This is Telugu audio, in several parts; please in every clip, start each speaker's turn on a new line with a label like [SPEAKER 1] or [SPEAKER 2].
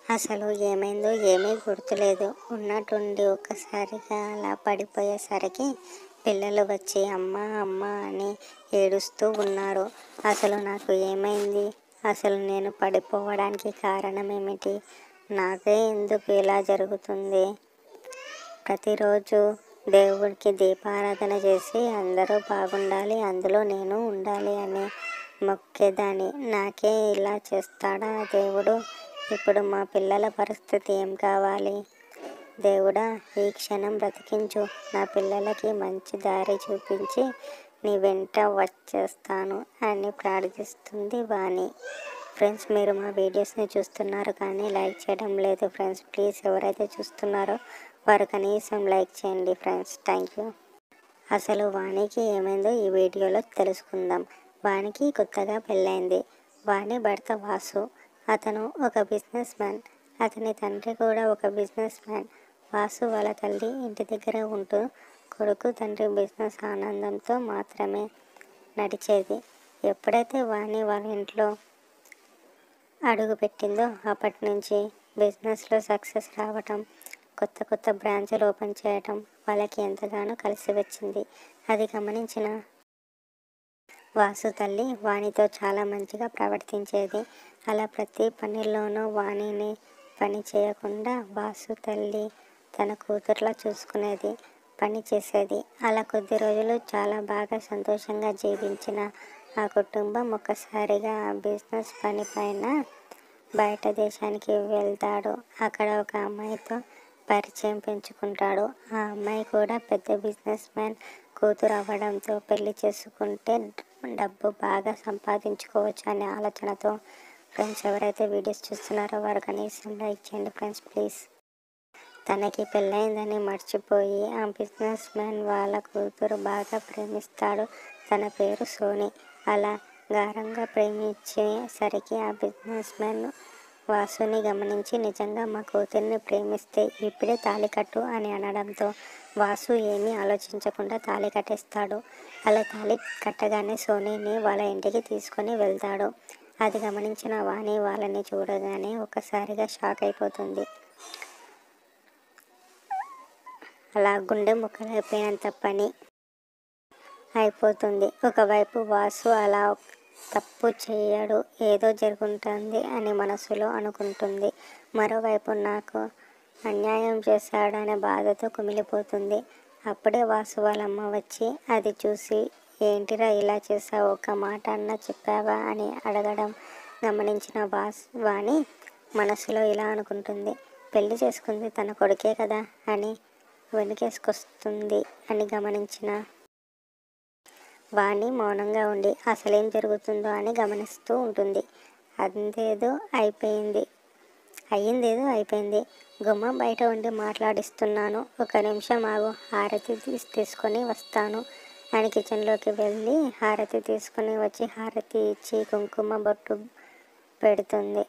[SPEAKER 1] అసలు ఏమైందో ఏమీ గుర్తులేదు ఉన్నట్టుండి ఒక్కసారిగా అలా పడిపోయేసరికి పిల్లలు వచ్చి అమ్మ అమ్మ అని ఏడుస్తూ ఉన్నారు అసలు నాకు ఏమైంది అసలు నేను పడిపోవడానికి కారణం ఏమిటి నాకే ఎందుకు ఇలా జరుగుతుంది ప్రతిరోజు దేవుడికి దీపారాధన చేసి అందరూ బాగుండాలి అందులో నేను ఉండాలి అని మొక్కేదాన్ని నాకే ఇలా చేస్తాడా దేవుడు ఇప్పుడు మా పిల్లల పరిస్థితి ఏం కావాలి దేవుడా ఈ క్షణం బ్రతికించు నా పిల్లలకి మంచి దారి చూపించి నీ వెంట వచ్చేస్తాను అని ప్రార్థిస్తుంది వాణి ఫ్రెండ్స్ మీరు మా వీడియోస్ని చూస్తున్నారు కానీ లైక్ చేయడం లేదు ఫ్రెండ్స్ ప్లీజ్ ఎవరైతే చూస్తున్నారో వారు కనీసం లైక్ చేయండి ఫ్రెండ్స్ థ్యాంక్ యూ అసలు వాణికి ఏమైందో ఈ వీడియోలో తెలుసుకుందాం వాణికి కొత్తగా పెళ్ళైంది వాణి భర్త వాసు అతను ఒక బిజినెస్ మ్యాన్ అతని తండ్రి కూడా ఒక బిజినెస్ మ్యాన్ వాసు వాళ్ళ తల్లి ఇంటి దగ్గర ఉంటూ కొడుకు తండ్రి బిజినెస్ ఆనందంతో మాత్రమే నడిచేది ఎప్పుడైతే వాణి వాళ్ళ ఇంట్లో అడుగు పెట్టిందో అప్పటి నుంచి బిజినెస్లో సక్సెస్ రావటం కొత్త కొత్త బ్రాంచ్లు ఓపెన్ చేయటం వాళ్ళకి ఎంతగానో కలిసి వచ్చింది అది గమనించిన వాసు తల్లి వాణితో చాలా మంచిగా ప్రవర్తించేది అలా ప్రతి పనిలోనూ వాణిని పని చేయకుండా వాసు తల్లి తన కూతురులా చూసుకునేది పని చేసేది అలా కొద్ది రోజులు చాలా బాగా సంతోషంగా జీవించిన ఆ కుటుంబం ఒక్కసారిగా ఆ బిజినెస్ పని పైన బయట దేశానికి వెళ్తాడు అక్కడ ఒక అమ్మాయితో పరిచయం పెంచుకుంటాడు ఆ అమ్మాయి కూడా పెద్ద బిజినెస్ మ్యాన్ కూతురు అవ్వడంతో పెళ్లి చేసుకుంటే డబ్బు బాగా సంపాదించుకోవచ్చు అనే ఆలోచనతో ఫ్రెండ్స్ ఎవరైతే వీడియోస్ చూస్తున్నారో వారు కనీసం లైక్ చేయండి ఫ్రెండ్స్ ప్లీజ్ తనకి పెళ్ళైందని మర్చిపోయి ఆ బిజినెస్ మ్యాన్ వాళ్ళ కూతురు బాగా ప్రేమిస్తాడు తన పేరు సోని అలా గారంగా ప్రేమించేసరికి ఆ బిజినెస్ మ్యాన్ వాసుని గమనించి నిజంగా మా కూతుర్ని ప్రేమిస్తే ఇప్పుడే తాళి కట్టు అని అనడంతో వాసు ఏమీ ఆలోచించకుండా తాళి కట్టేస్తాడు అలా తాళి కట్టగానే సోనీని వాళ్ళ ఇంటికి తీసుకొని వెళ్తాడు అది గమనించిన వాణి వాళ్ళని చూడగానే ఒక్కసారిగా షాక్ అయిపోతుంది అలా గుండె ముక్కలైపోయినంత పని అయిపోతుంది ఒకవైపు వాసు అలా తప్పు చేయడు ఏదో జరుగుతుంది అని మనసులో అనుకుంటుంది మరోవైపు నాకు అన్యాయం చేశాడనే బాధతో కుమిలిపోతుంది అప్పుడే వాసు వాళ్ళమ్మ వచ్చి అది చూసి ఏంటిరా ఇలా చేసావు ఒక మాట అన్న చెప్పావా అని అడగడం గమనించిన వాస్ వాణి మనసులో ఇలా అనుకుంటుంది పెళ్లి చేసుకుంది తన కొడుకే కదా అని వెనుకేసుకొస్తుంది అని గమనించిన వాణి మౌనంగా ఉండి అసలేం జరుగుతుందో అని గమనిస్తూ ఉంటుంది అందేదో అయిపోయింది అయ్యిందేదో అయిపోయింది గుమ్మం బయట ఉండి మాట్లాడిస్తున్నాను ఒక నిమిషం ఆగు హారతి తీసి తీసుకొని వస్తాను అని కిచెన్లోకి వెళ్ళి హారతి తీసుకొని వచ్చి హారతి ఇచ్చి కుంకుమ బొట్టు పెడుతుంది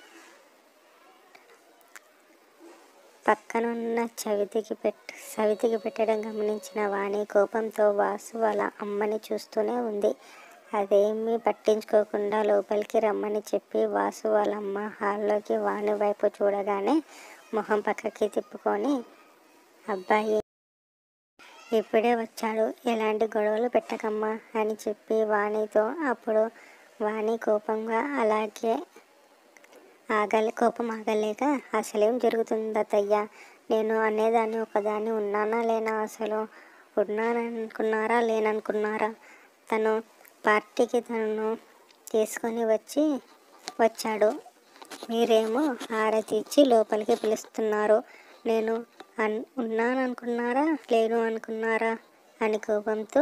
[SPEAKER 1] పక్కనున్న చవితికి పెట్ సవితికి పెట్టడం గమనించిన వాణి కోపంతో వాసు వాళ్ళ అమ్మని చూస్తూనే ఉంది అదేమీ పట్టించుకోకుండా లోపలికి రమ్మని చెప్పి వాసు వాళ్ళ అమ్మ హాల్లోకి వాణి వైపు చూడగానే మొహం పక్కకి తిప్పుకొని అబ్బాయి ఇప్పుడే వచ్చాడు ఎలాంటి గొడవలు పెట్టకమ్మా అని చెప్పి వాణితో అప్పుడు వాణి కోపంగా అలాగే ఆగలే కోపం ఆగలేక అసలేం జరుగుతుంది అత్తయ్య నేను అనేదాన్ని ఒకదాన్ని ఉన్నానా లేనా అసలు ఉన్నాననుకున్నారా లేననుకున్నారా తను పార్టీకి తనను తీసుకొని వచ్చి వచ్చాడు మీరేమో హారతి ఇచ్చి లోపలికి పిలుస్తున్నారు నేను అన్ ఉన్నాననుకున్నారా లేను అనుకున్నారా అని కోపంతో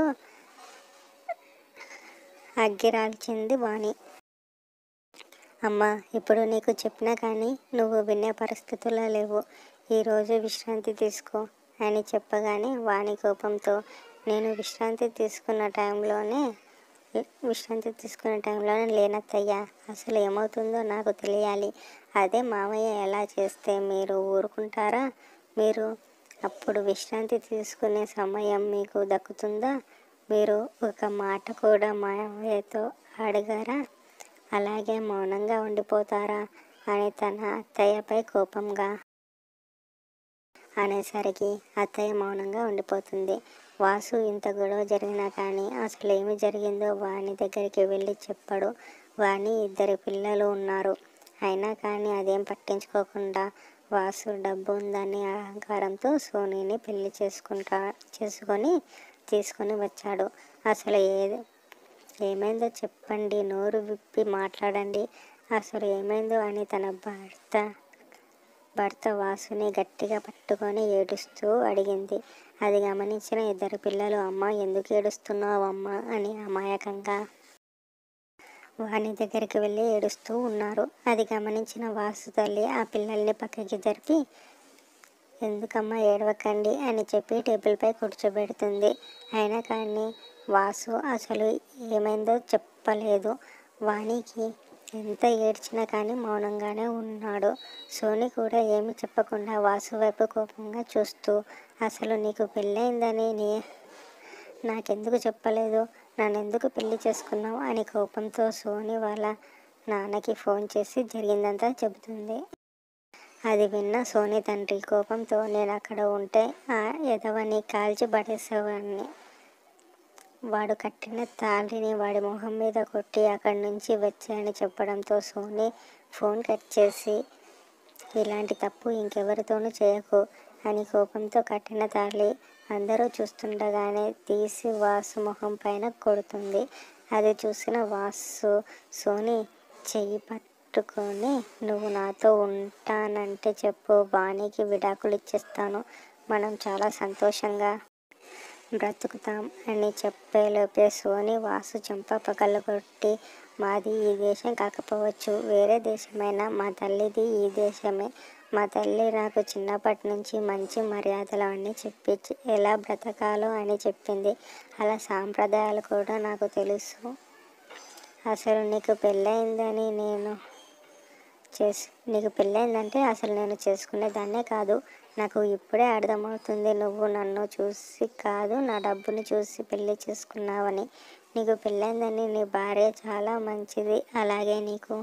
[SPEAKER 1] అగ్గిరాల్చింది వాణి అమ్మా ఇప్పుడు నీకు చెప్పినా కానీ నువ్వు వినే పరిస్థితుల్లో లేవు ఈరోజు విశ్రాంతి తీసుకో అని చెప్పగానే వాణి కోపంతో నేను విశ్రాంతి తీసుకున్న టైంలోనే విశ్రాంతి తీసుకునే టైంలోనే లేనత్తయ్యా అసలు ఏమవుతుందో నాకు తెలియాలి అదే మామయ్య ఎలా చేస్తే మీరు ఊరుకుంటారా మీరు అప్పుడు విశ్రాంతి తీసుకునే సమయం మీకు దక్కుతుందా మీరు ఒక మాట కూడా మామయ్యతో అడిగారా అలాగే మౌనంగా ఉండిపోతారా అని తన అత్తయ్యపై కోపంగా అనేసరికి అత్తయ్య మౌనంగా ఉండిపోతుంది వాసు ఇంత గొడవ జరిగినా కానీ అసలు ఏమి జరిగిందో వాణి దగ్గరికి వెళ్ళి చెప్పడు వాణి ఇద్దరు పిల్లలు ఉన్నారు అయినా కానీ అదేం పట్టించుకోకుండా వాసు డబ్బు ఉందని అహంకారంతో సోనీని పెళ్లి చేసుకుంటా చేసుకొని తీసుకొని వచ్చాడు అసలు ఏది ఏమైందో చెప్పండి నోరు విప్పి మాట్లాడండి అసలు ఏమైందో అని తన భర్త భర్త వాసుని గట్టిగా పట్టుకొని ఏడుస్తూ అడిగింది అది గమనించిన ఇద్దరు పిల్లలు అమ్మ ఎందుకు ఏడుస్తున్నావు అమ్మ అని అమాయకంగా వాని దగ్గరికి వెళ్ళి ఏడుస్తూ ఉన్నారు అది గమనించిన వాసు తల్లి ఆ పిల్లల్ని పక్కకి జరిపి ఎందుకమ్మా ఏడవకండి అని చెప్పి టేబుల్పై కూర్చోబెడుతుంది అయినా కానీ వాసు అసలు ఏమైందో చెప్పలేదు వానికి ఎంత ఏడ్చినా కానీ మౌనంగానే ఉన్నాడు సోని కూడా ఏమి చెప్పకుండా వాసు వైపు కోపంగా చూస్తూ అసలు నీకు పెళ్ళయిందని నీ నాకెందుకు చెప్పలేదు నన్ను ఎందుకు పెళ్లి చేసుకున్నావు అని కోపంతో సోని వాళ్ళ నాన్నకి ఫోన్ చేసి జరిగిందంతా చెబుతుంది అది విన్న సోని తండ్రి కోపంతో నేను అక్కడ ఉంటే ఆ ఎదవని కాల్చి పడేసేవాడిని వాడు కట్టిన తాళిని వాడి మొహం మీద కొట్టి అక్కడి నుంచి వచ్చాయని చెప్పడంతో సోని ఫోన్ కట్ చేసి ఇలాంటి తప్పు ఇంకెవరితోనూ చేయకు అని కోపంతో కట్టిన తాళి అందరూ చూస్తుండగానే తీసి వాసు మొహం పైన కొడుతుంది అది చూసిన వాసు సోని చెయ్యి పట్టుకొని నువ్వు నాతో ఉంటానంటే చెప్పు వాణికి విడాకులు ఇచ్చేస్తాను మనం చాలా సంతోషంగా బ్రతుకుతాం అని చెప్పేలోపే సోని వాసు చెంప పగలగొట్టి మాది ఈ దేశం కాకపోవచ్చు వేరే దేశమైనా మా తల్లిది ఈ దేశమే మా తల్లి నాకు చిన్నప్పటి నుంచి మంచి మర్యాదలు అన్నీ చెప్పి ఎలా బ్రతకాలో అని చెప్పింది అలా సాంప్రదాయాలు కూడా నాకు తెలుసు అసలు నీకు పెళ్ళయిందని నేను చేసు నీకు పెళ్ళయిందంటే అసలు నేను చేసుకునేదాన్నే కాదు నాకు ఇప్పుడే అర్థమవుతుంది నువ్వు నన్ను చూసి కాదు నా డబ్బుని చూసి పెళ్లి చేసుకున్నావని నీకు పెళ్ళైందని నీ భార్య చాలా మంచిది అలాగే నీకు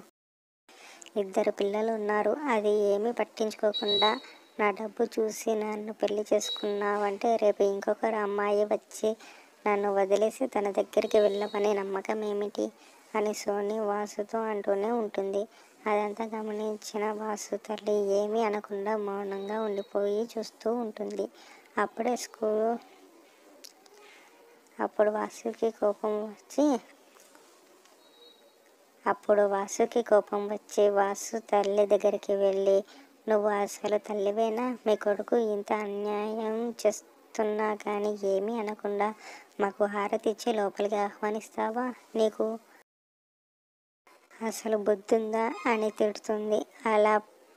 [SPEAKER 1] ఇద్దరు పిల్లలు ఉన్నారు అది ఏమీ పట్టించుకోకుండా నా డబ్బు చూసి నన్ను పెళ్లి చేసుకున్నావంటే రేపు ఇంకొకరు అమ్మాయి వచ్చి నన్ను వదిలేసి తన దగ్గరికి వెళ్ళమని నమ్మకం ఏమిటి అని సోని వాసుతో అంటూనే ఉంటుంది అదంతా గమనించిన వాసు తల్లి ఏమీ అనకుండా మౌనంగా ఉండిపోయి చూస్తూ ఉంటుంది అప్పుడే స్కూల్ అప్పుడు వాసుకి కోపం వచ్చి అప్పుడు వాసుకి కోపం వచ్చి వాసు తల్లి దగ్గరికి వెళ్ళి నువ్వు అసలు తల్లివేనా మీ కొడుకు ఇంత అన్యాయం చేస్తున్నా కానీ ఏమీ అనకుండా మాకు హారతి ఇచ్చి లోపలికి ఆహ్వానిస్తావా నీకు అసలు బుద్ధుందా అని తిడుతుంది అలా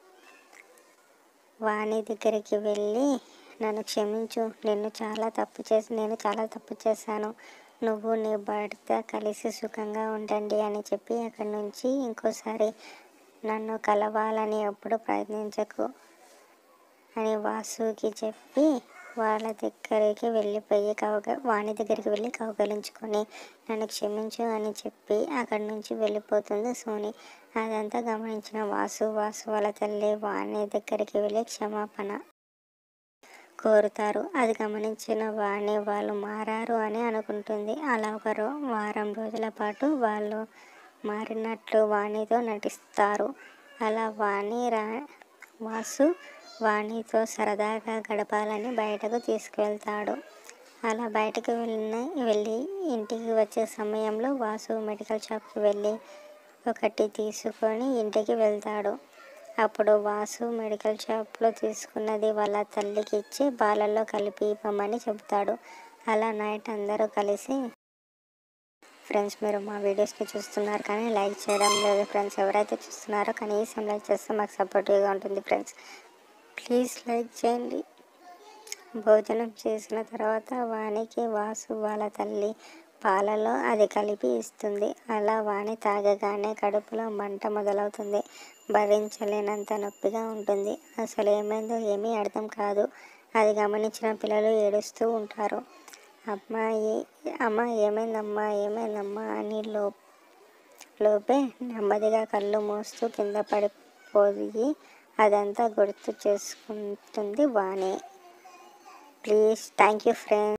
[SPEAKER 1] వాణి దగ్గరికి వెళ్ళి నన్ను క్షమించు నిన్ను చాలా తప్పు చేసి నేను చాలా తప్పు చేశాను నువ్వు నీ భర్త కలిసి సుఖంగా ఉండండి అని చెప్పి అక్కడి నుంచి ఇంకోసారి నన్ను కలవాలని ఎప్పుడు ప్రయత్నించకు అని వాసుకి చెప్పి వాళ్ళ దగ్గరికి వెళ్ళిపోయి కౌగ వాణి దగ్గరికి వెళ్ళి కౌగలించుకొని నన్ను క్షమించు అని చెప్పి అక్కడి నుంచి వెళ్ళిపోతుంది సోని అదంతా గమనించిన వాసు వాసు వాళ్ళ తల్లి వాణి దగ్గరికి వెళ్ళి క్షమాపణ కోరుతారు అది గమనించిన వాణి వాళ్ళు మారారు అని అనుకుంటుంది అలా ఒక రో వారం రోజుల పాటు వాళ్ళు మారినట్లు వాణితో నటిస్తారు అలా వాణి రా వాసు వాణితో సరదాగా గడపాలని బయటకు తీసుకువెళ్తాడు అలా బయటకు వెళ్ళిన వెళ్ళి ఇంటికి వచ్చే సమయంలో వాసు మెడికల్ షాప్కి వెళ్ళి ఒకటి తీసుకొని ఇంటికి వెళ్తాడు అప్పుడు వాసు మెడికల్ షాప్లో తీసుకున్నది వాళ్ళ తల్లికి ఇచ్చి పాలల్లో కలిపి ఇవ్వమని చెబుతాడు అలా నైట్ అందరూ కలిసి ఫ్రెండ్స్ మీరు మా వీడియోస్ని చూస్తున్నారు కానీ లైక్ చేయడం లేదు ఫ్రెండ్స్ ఎవరైతే చూస్తున్నారో కనీసం లైక్ చేస్తే మాకు సపోర్టివ్గా ఉంటుంది ఫ్రెండ్స్ ప్లీజ్ లైక్ చేయండి భోజనం చేసిన తర్వాత వానికి వాసు వాళ్ళ తల్లి పాలలో అది కలిపి ఇస్తుంది అలా వాణి తాగగానే కడుపులో మంట మొదలవుతుంది భరించలేనంత నొప్పిగా ఉంటుంది అసలు ఏమైందో ఏమీ అర్థం కాదు అది గమనించిన పిల్లలు ఏడుస్తూ ఉంటారు అమ్మాయి అమ్మ ఏమైందమ్మా ఏమైందమ్మా అని లో లోపే నెమ్మదిగా కళ్ళు మూస్తూ కింద పడి పోయి అదంతా గుర్తు చేసుకుంటుంది Vani please thank you friends